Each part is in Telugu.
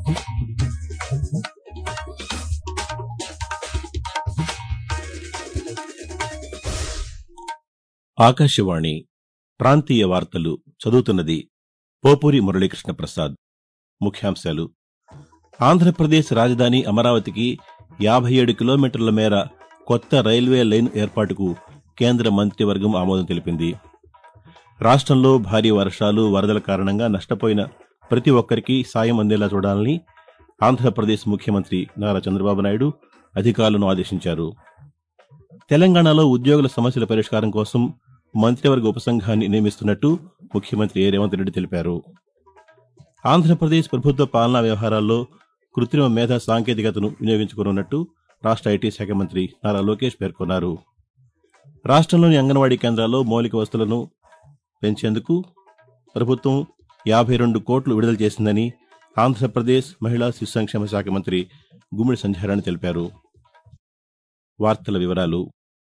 ఆకాశవాణి ప్రాంతీయ వార్తలు చదువుతున్నది పోపూరి మురళీకృష్ణ ప్రసాద్ ముఖ్యాంశాలు ఆంధ్రప్రదేశ్ రాజధాని అమరావతికి యాభై ఏడు కిలోమీటర్ల మేర కొత్త రైల్వే లైన్ ఏర్పాటుకు కేంద్ర మంత్రివర్గం ఆమోదం తెలిపింది రాష్టంలో భారీ వర్షాలు వరదల కారణంగా నష్టపోయిన ప్రతి ఒక్కరికి సాయం అందేలా చూడాలని ఆంధ్రప్రదేశ్ ముఖ్యమంత్రి నారా చంద్రబాబు నాయుడు అధికారులను ఆదేశించారు తెలంగాణలో ఉద్యోగుల సమస్యల పరిష్కారం కోసం మంత్రివర్గ ఉపసంఘాన్ని నియమిస్తున్నట్టు ముఖ్యమంత్రి ఏ రేవంత్ రెడ్డి తెలిపారు ఆంధ్రప్రదేశ్ ప్రభుత్వ పాలనా వ్యవహారాల్లో కృత్రిమ మేధా సాంకేతికతను వినియోగించుకోనున్నట్టు రాష్ట ఐటీ శాఖ మంత్రి నారా లోకేష్ పేర్కొన్నారు రాష్టంలోని అంగన్వాడీ కేంద్రాల్లో మౌలిక వసతులను పెంచేందుకు ప్రభుత్వం యాభై రెండు కోట్లు విడుదల చేసిందని ఆంధ్రప్రదేశ్ మహిళా శిశు సంక్షేమ శాఖ మంత్రి గుమ్మిడి సంధ్యారాణి తెలిపారు వార్తల వివరాలు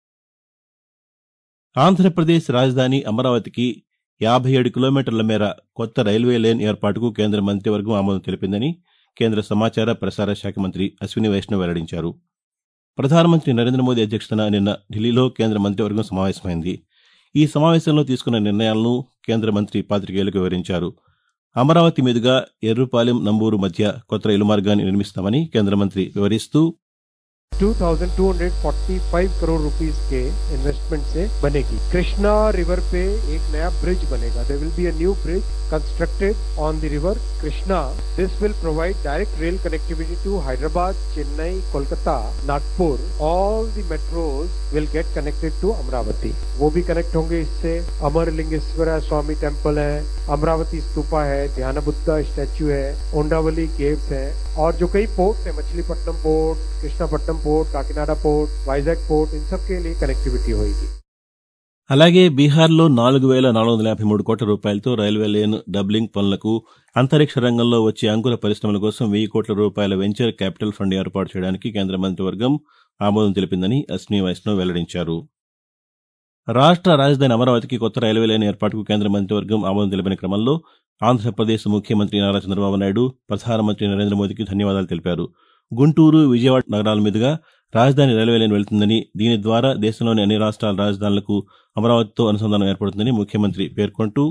ఆంధ్రప్రదేశ్ రాజధాని అమరావతికి యాభై ఏడు కిలోమీటర్ల మేర కొత్త రైల్వే లైన్ ఏర్పాటుకు కేంద్ర మంత్రివర్గం ఆమోదం తెలిపిందని కేంద్ర సమాచార ప్రసార శాఖ మంత్రి అశ్విని వైష్ణవ్ వెల్లడించారు ప్రధానమంత్రి నరేంద్ర మోదీ అధ్యక్షతన నిన్న ఢిల్లీలో కేంద్ర మంత్రివర్గం సమావేశమైంది ఈ సమావేశంలో తీసుకున్న నిర్ణయాలను కేంద్ర మంత్రి పాతికేయులకు వివరించారు అమరావతి మీదుగా ఎర్రుపాలెం నంబూరు మధ్య కొత్త రైలు మార్గాన్ని నిర్మిస్తామని కేంద్ర మంత్రి వివరిస్తూ 2245 करोड़ रुपीस के इन्वेस्टमेंट से बनेगी कृष्णा रिवर पे एक नया ब्रिज बनेगा there will be a new bridge constructed on the river Krishna this will provide direct rail connectivity to Hyderabad Chennai Kolkata Nagpur all the metros will get connected to Amaravati वो भी कनेक्ट होंगे इससे अमरलिंगेश्वरा स्वामी टेम्पल है अमरावती स्तूपा है ध्यान बुद्धा स्टैच्यू है ओंडावली केव्स है और जो कई पोर्ट्स है Machilipatnam port Krishnapatnam port Kakinada port Vizag port इन सब के लिए कनेक्टिविटी होगी అలాగే బీహార్లో నాలుగు వేల నాలుగు వందల యాభై మూడు కోట్ల రూపాయలతో రైల్వే లేన్ డబ్లింగ్ పనులకు అంతరిక్ష రంగంలో వచ్చే అంకుర పరిశ్రమల కోసం వెయ్యి కోట్ల రూపాయల వెంచర్ క్యాపిటల్ ఫండ్ ఏర్పాటు చేయడానికి కేంద్ర మంత్రివర్గం ఆమోదం తెలిపిందని అశ్విని వైష్ణవ్ వెల్లడించారు రాష్ట రాజధాని అమరావతికి కొత్త రైల్వే లైన్ ఏర్పాటుకు కేంద్ర మంత్రివర్గం ఆమోదం తెలిపిన క్రమంలో ఆంధ్రప్రదేశ్ ముఖ్యమంత్రి నారా చంద్రబాబు నాయుడు ప్రధానమంత్రి నరేంద్ర మోదీకి ధన్యవాదాలు తెలిపారు గుంటూరు విజయవాడ నగరాల మీదుగా రాజధాని రైల్వే లైన్ వెళ్తుందని దీని ద్వారా దేశంలోని అన్ని రాష్ట్రాల రాజధానులకు అమరావతితో అనుసంధానం ఏర్పడుతుందని ముఖ్యమంత్రి పేర్కొంటూ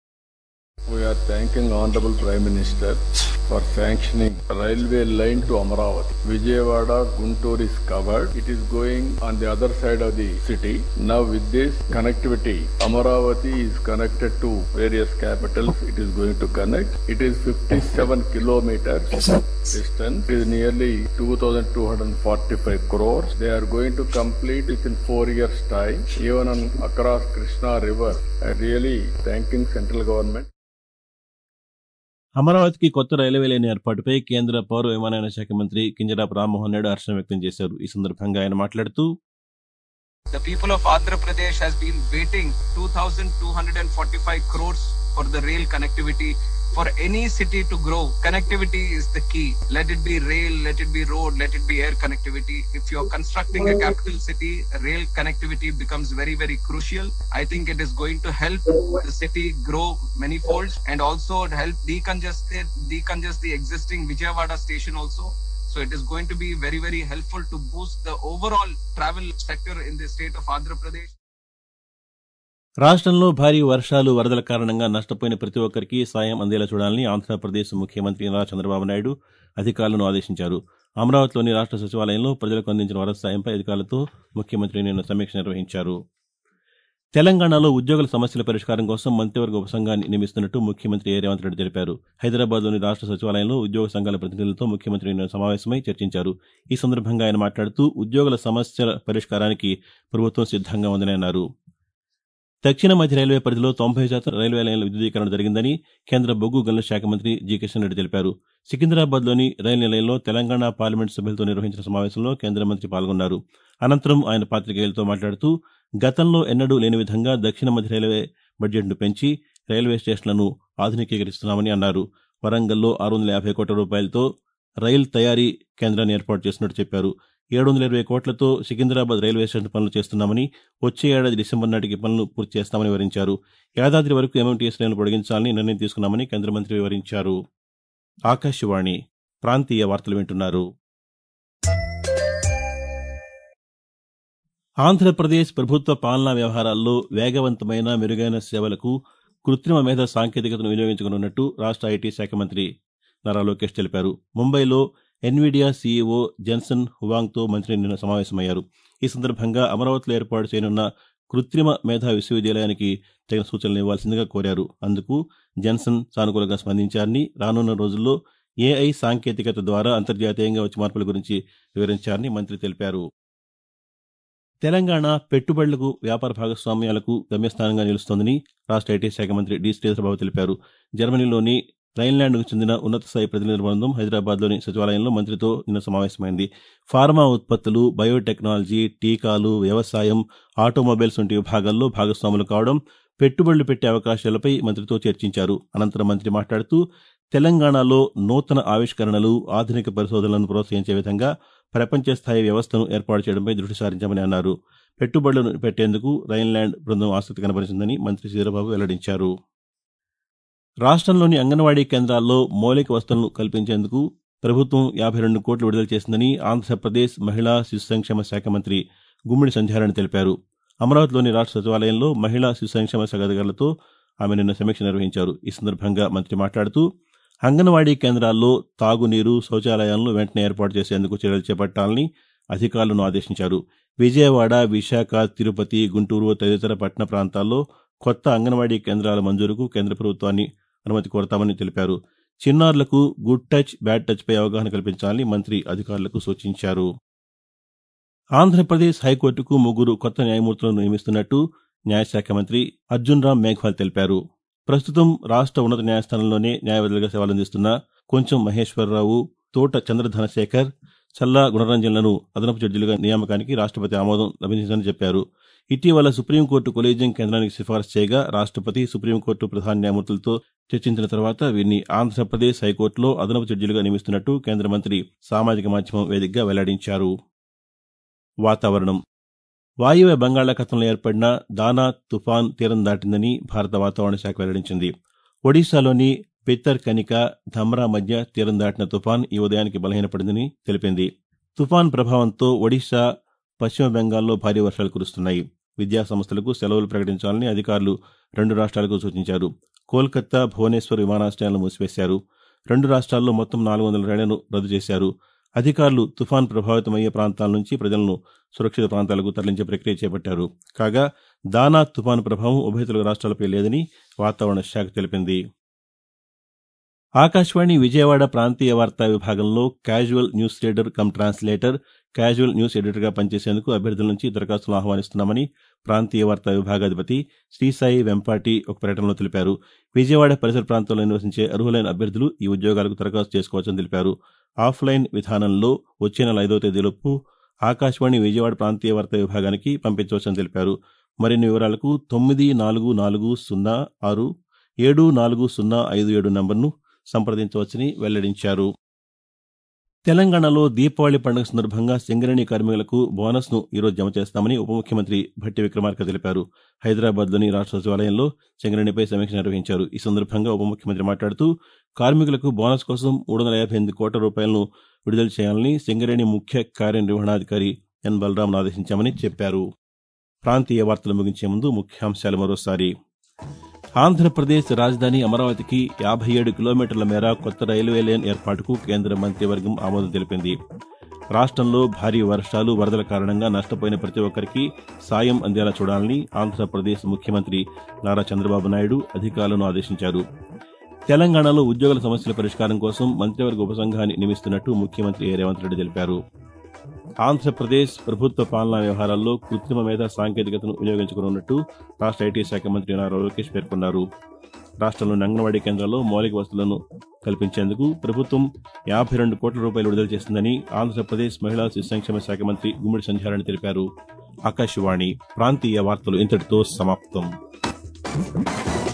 We are thanking Honorable Prime Minister for sanctioning railway line to Amravati. Vijayawada Guntur is covered. It is going on the other side of the city. Now with this connectivity, Amaravati is connected to various capitals. It is going to connect. It is 57 kilometers distance. It is nearly 2,245 crores. They are going to complete within four years time. Even on across Krishna River. I really thanking central government. అమరావతికి కొత్త రైల్వే లైన్ ఏర్పాటుపై కేంద్ర పౌర విమానయాన శాఖ మంత్రి కింజరాపు రామ్మోహన్ నాయుడు హర్షం వ్యక్తం చేశారు ఈ సందర్భంగా ఆయన మాట్లాడుతూ The people of Andhra Pradesh has been waiting 2,245 crores for the rail connectivity. For any city to grow, connectivity is the key. Let it be rail, let it be road, let it be air connectivity. If you're constructing a capital city, rail connectivity becomes very, very crucial. I think it is going to help the city grow many folds and also help decongest it, decongest the existing Vijayawada station also. So it is going to be very, very helpful to boost the overall travel sector in the state of Andhra Pradesh. రాష్ట్రంలో భారీ వర్షాలు వరదల కారణంగా నష్టపోయిన ప్రతి ఒక్కరికి సాయం అందేలా చూడాలని ఆంధ్రప్రదేశ్ ముఖ్యమంత్రి నారా చంద్రబాబు నాయుడు అధికారులను ఆదేశించారు అమరావతిలోని రాష్ట్ర సచివాలయంలో ప్రజలకు అందించిన వరద సాయంపై అధికారులతో ముఖ్యమంత్రి నిన్న సమీక్ష నిర్వహించారు తెలంగాణలో ఉద్యోగుల సమస్యల పరిష్కారం కోసం మంత్రివర్గ ఉపసంఘాన్ని నియమిస్తున్నట్టు ముఖ్యమంత్రి ఏ రేవంత్ రెడ్డి తెలిపారు హైదరాబాద్లోని రాష్ట్ర సచివాలయంలో ఉద్యోగ సంఘాల ప్రతినిధులతో ముఖ్యమంత్రి నిన్న సమావేశమై చర్చించారు ఈ సందర్భంగా ఆయన మాట్లాడుతూ ఉద్యోగుల సమస్యల పరిష్కారానికి ప్రభుత్వం సిద్దంగా ఉందని అన్నారు దక్షిణ మధ్య రైల్వే పరిధిలో తొంభై శాతం రైల్వే లైన్ల విద్యుదీకరణ జరిగిందని కేంద్ర బొగ్గు గనుల శాఖ మంత్రి జి కిషన్ రెడ్డి తెలిపారు సికింద్రాబాద్లోని రైలు నిలయంలో తెలంగాణ పార్లమెంటు సభ్యులతో నిర్వహించిన సమావేశంలో కేంద్ర మంత్రి పాల్గొన్నారు అనంతరం ఆయన పాతికేయులతో మాట్లాడుతూ గతంలో ఎన్నడూ లేని విధంగా దక్షిణ మధ్య రైల్వే బడ్జెట్ను పెంచి రైల్వే స్టేషన్లను ఆధునికీకరిస్తున్నామని అన్నారు వరంగల్లో ఆరు వందల యాభై కోట్ల రూపాయలతో రైలు తయారీ కేంద్రాన్ని ఏర్పాటు చేసినట్టు చెప్పారు ఏడు వందల ఇరవై కోట్లతో సికింద్రాబాద్ రైల్వే స్టేషన్ పనులు చేస్తున్నామని వచ్చే ఏడాది డిసెంబర్ నాటికి పనులు పూర్తి చేస్తామని వివరించారు యాదాద్రి వరకు ఎంఎంటీఎస్ లైన్లు పొడిగించాలని నిర్ణయం తీసుకున్నామని కేంద్ర మంత్రి వివరించారు ఆకాశవాణి ప్రాంతీయ వార్తలు వింటున్నారు ఆంధ్రప్రదేశ్ ప్రభుత్వ పాలనా వ్యవహారాల్లో వేగవంతమైన మెరుగైన సేవలకు కృత్రిమ మేధ సాంకేతికతను వినియోగించనున్నట్టు రాష్ట్ర ఐటీ శాఖ మంత్రి నారా లోకేష్ తెలిపారు ముంబైలో ఎన్విడియా సీఈఓ జెన్సన్ హువాంగ్తో మంత్రి నిన్న సమావేశమయ్యారు ఈ సందర్భంగా అమరావతిలో ఏర్పాటు చేయనున్న కృత్రిమ మేధా విశ్వవిద్యాలయానికి తగిన సూచనలు ఇవ్వాల్సిందిగా కోరారు అందుకు జెన్సన్ సానుకూలంగా స్పందించారని రానున్న రోజుల్లో ఏఐ సాంకేతికత ద్వారా అంతర్జాతీయంగా వచ్చే మార్పుల గురించి వివరించారని మంత్రి తెలిపారు తెలంగాణ పెట్టుబడులకు వ్యాపార భాగస్వామ్యాలకు గమ్యస్థానంగా నిలుస్తోందని రాష్ట్ర ఐటీ శాఖ మంత్రి డి శ్రీధరబాబు తెలిపారు జర్మనీలోని రైన్లాండ్కు చెందిన ఉన్నత స్థాయి ప్రతినిధుల బృందం హైదరాబాద్లోని సచివాలయంలో మంత్రితో నిన్న సమావేశమైంది ఫార్మా ఉత్పత్తులు బయోటెక్నాలజీ టీకాలు వ్యవసాయం ఆటోమొబైల్స్ వంటి విభాగాల్లో భాగస్వాములు కావడం పెట్టుబడులు పెట్టే అవకాశాలపై మంత్రితో చర్చించారు అనంతరం మంత్రి మాట్లాడుతూ తెలంగాణలో నూతన ఆవిష్కరణలు ఆధునిక పరిశోధనలను ప్రోత్సహించే విధంగా ప్రపంచ స్థాయి వ్యవస్థను ఏర్పాటు చేయడంపై దృష్టి సారించామని అన్నారు పెట్టుబడులను పెట్టేందుకు రైన్లాండ్ బృందం ఆసక్తి కనబరిచిందని మంత్రి శ్రీధరబాబు వెల్లడించారు రాష్ట్రంలోని అంగన్వాడీ కేంద్రాల్లో మౌలిక వసతులను కల్పించేందుకు ప్రభుత్వం యాభై రెండు కోట్లు విడుదల చేసిందని ఆంధ్రప్రదేశ్ మహిళా శిశు సంక్షేమ శాఖ మంత్రి గుమ్మిడి సంధ్యారాణి తెలిపారు అమరావతిలోని రాష్ట్ర సచివాలయంలో మహిళా శిశు సంక్షేమ శాఖ అధికారులతో ఆమె నిన్న సమీక్ష నిర్వహించారు ఈ సందర్భంగా మంత్రి మాట్లాడుతూ అంగన్వాడీ కేంద్రాల్లో తాగునీరు శౌచాలయాలను వెంటనే ఏర్పాటు చేసేందుకు చర్యలు చేపట్టాలని అధికారులను ఆదేశించారు విజయవాడ విశాఖ తిరుపతి గుంటూరు తదితర పట్టణ ప్రాంతాల్లో కొత్త అంగన్వాడీ కేంద్రాల మంజూరుకు కేంద్ర ప్రభుత్వాన్ని అనుమతి కోరతామని తెలిపారు చిన్నారులకు గుడ్ టచ్ బ్యాడ్ టచ్పై అవగాహన కల్పించాలని మంత్రి అధికారులకు సూచించారు ఆంధ్రప్రదేశ్ హైకోర్టుకు ముగ్గురు కొత్త న్యాయమూర్తులను నియమిస్తున్నట్టు న్యాయశాఖ మంత్రి అర్జున్ రామ్ మేఘ్వాల్ తెలిపారు ప్రస్తుతం రాష్ట్ర ఉన్నత న్యాయస్థానంలోనే న్యాయవాదులుగా సేవలందిస్తున్న కొంచెం మహేశ్వరరావు తోట చంద్రధనశేఖర్ చల్లా గుణరంజన్లను అదనపు జడ్జిలుగా నియామకానికి రాష్ట్రపతి ఆమోదం లభించిందని చెప్పారు ఇటీవల సుప్రీంకోర్టు కొలీజియం కేంద్రానికి సిఫారసు చేయగా రాష్ట్రపతి సుప్రీంకోర్టు ప్రధాన న్యాయమూర్తులతో చర్చించిన తర్వాత వీరిని ఆంధ్రప్రదేశ్ హైకోర్టులో అదనపు జడ్జిలుగా నియమిస్తున్నట్టు కేంద్ర మంత్రి సామాజిక మాధ్యమం వేదికగా వెల్లడించారు వాతావరణం వాయువ్య బంగాళాఖాతంలో ఏర్పడిన దానా తుఫాన్ తీరం దాటిందని భారత వాతావరణ శాఖ వెల్లడించింది ఒడిశాలోని పిత్తర్ కనిక ధమ్రా మధ్య తీరం దాటిన తుఫాన్ ఈ ఉదయానికి బలహీనపడిందని తెలిపింది తుఫాన్ ప్రభావంతో ఒడిశా పశ్చిమ బెంగాల్లో భారీ వర్షాలు కురుస్తున్నాయి విద్యా సంస్థలకు సెలవులు ప్రకటించాలని అధికారులు రెండు రాష్ట్రాలకు సూచించారు కోల్కతా భువనేశ్వర్ విమానాశ్రయాలను మూసివేశారు రెండు రాష్ట్రాల్లో మొత్తం నాలుగు వందల రైళ్లను రద్దు చేశారు అధికారులు తుఫాన్ ప్రభావితమయ్యే ప్రాంతాల నుంచి ప్రజలను సురక్షిత ప్రాంతాలకు తరలించే ప్రక్రియ చేపట్టారు కాగా దానా తుఫాను ప్రభావం ఉభయ తెలుగు రాష్ట్రాలపై లేదని వాతావరణ శాఖ తెలిపింది ఆకాశవాణి విజయవాడ ప్రాంతీయ వార్తా విభాగంలో casual news reader cum translator casual news ఎడిటర్గా పనిచేసేందుకు అభ్యర్థుల నుంచి దరఖాస్తులను ఆహ్వానిస్తున్నామని ప్రాంతీయ వార్తా విభాగాధిపతి శ్రీసాయి వెంపాటి ఒక ప్రకటనలో తెలిపారు విజయవాడ పరిసర ప్రాంతాల్లో నివసించే అర్హులైన అభ్యర్థులు ఈ ఉద్యోగాలకు దరఖాస్తు చేసుకోవచ్చని తెలిపారు ఆఫ్లైన్ విధానంలో వచ్చే నెల ఐదో తేదీలోపు ఆకాశవాణి విజయవాడ ప్రాంతీయ వార్తా విభాగానికి పంపించవచ్చని తెలిపారు మరిన్ని వివరాలకు తొమ్మిది నాలుగు నాలుగు సున్నా ఆరు ఏడు నాలుగు సున్నా ఐదు ఏడు నంబర్ను సంప్రదించవచ్చని వెల్లడించారు తెలంగాణలో దీపావళి పండుగ సందర్భంగా సింగరేణి కార్మికులకు బోనస్ను ఈరోజు జమ చేస్తామని ఉప ముఖ్యమంత్రి భట్టి విక్రమార్క తెలిపారు హైదరాబాద్లోని రాష్ట్ర సచివాలయంలో సింగరేణిపై సమీక్ష నిర్వహించారు ఈ సందర్భంగా ఉప ముఖ్యమంత్రి మాట్లాడుతూ కార్మికులకు బోనస్ కోసం మూడు వందల యాభై ఎనిమిది కోట్ల రూపాయలను విడుదల చేయాలని సింగరేణి ముఖ్య కార్యనిర్వహణాధికారి ఎన్ బలరాంను ఆదేశించామని చెప్పారు ప్రాంతీయ వార్తలు ముగించే ముందు ముఖ్యాంశాలు మరోసారి ఆంధ్రప్రదేశ్ రాజధాని అమరావతికి యాభై ఏడు కిలోమీటర్ల మేర కొత్త రైల్వే లేన్ ఏర్పాటుకు కేంద్ర మంత్రివర్గం ఆమోదం తెలిపింది రాష్ట్రంలో భారీ వర్షాలు వరదల కారణంగా నష్టపోయిన ప్రతి ఒక్కరికి సాయం అందేలా చూడాలని ఆంధ్రప్రదేశ్ ముఖ్యమంత్రి నారా చంద్రబాబు నాయుడు అధికారులను ఆదేశించారు తెలంగాణలో ఉద్యోగుల సమస్యల పరిష్కారం కోసం మంత్రివర్గ ఉపసంఘాన్ని నియమిస్తున్నట్టు ముఖ్యమంత్రి ఏ రేవంత్ రెడ్డి తెలిపారు ఆంధ్రప్రదేశ్ ప్రభుత్వ పాలనా వ్యవహారాల్లో కృత్రిమ మేధా సాంకేతికతను వినియోగించుకున్నట్టు రాష్ట్ర ఐటీ శాఖ మంత్రి నారా లోకేష్ పేర్కొన్నారు రాష్ట్రంలోని అంగన్వాడీ కేంద్రాల్లో మౌలిక వసతులను కల్పించేందుకు ప్రభుత్వం యాభై రెండు కోట్ల రూపాయలు విడుదల చేసిందని ఆంధ్రప్రదేశ్ మహిళా శిశు సంక్షేమ శాఖ మంత్రి గుమ్మిడి సంధ్యారాణి తెలిపారు ఆకాశవాణి ప్రాంతీయ వార్తలు ఇంతటితో సమాప్తం